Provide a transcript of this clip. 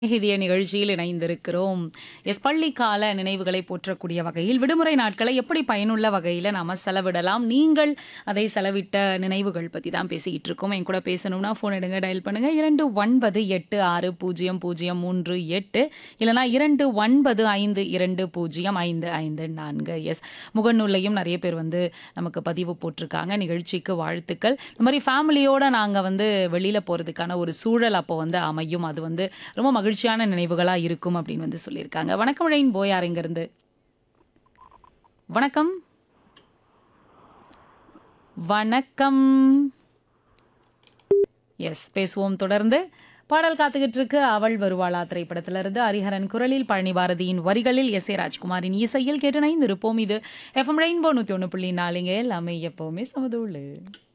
சிநேகிதிய நிகழ்ச்சியில் இணைந்திருக்கிறோம் எஸ் பள்ளி கால நினைவுகளை போற்றக்கூடிய வகையில் விடுமுறை நாட்களை எப்படி பயனுள்ள வகையில் நாம செலவிடலாம் நீங்கள் அதை செலவிட்ட நினைவுகள் பற்றி தான் பேசிக்கிட்டு இருக்கோம் என் கூட பேசணும்னா ஃபோன் எடுங்க டயல் பண்ணுங்க இரண்டு ஒன்பது எட்டு ஆறு பூஜ்ஜியம் பூஜ்ஜியம் மூன்று எட்டு இல்லைனா இரண்டு ஒன்பது ஐந்து இரண்டு பூஜ்ஜியம் ஐந்து ஐந்து நான்கு எஸ் முகநூல்லையும் நிறைய பேர் வந்து நமக்கு பதிவு போட்டிருக்காங்க நிகழ்ச்சிக்கு வாழ்த்துக்கள் இந்த மாதிரி ஃபேமிலியோட நாங்கள் வந்து வெளியில் போகிறதுக்கான ஒரு சூழல் அப்போ வந்து அமையும் அது வந்து ரொம்ப மகிழ்ச்சியான நினைவுகளாக இருக்கும் அப்படின்னு வந்து சொல்லியிருக்காங்க வணக்கம் ரெயின் போயார் இங்கிருந்து வணக்கம் வணக்கம் எஸ் பேசுவோம் தொடர்ந்து பாடல் காத்துக்கிட்டு இருக்கு அவள் வருவாளா திரைப்படத்திலிருந்து ஹரிஹரன் குரலில் பழனி பாரதியின் வரிகளில் எஸ் ஏ ராஜ்குமாரின் இசையில் கேட்டு இருப்போம் இது எஃப்எம் ரெயின்போ நூற்றி ஒன்று புள்ளி நாலுங்க எல்லாமே எப்பவுமே சமதூள்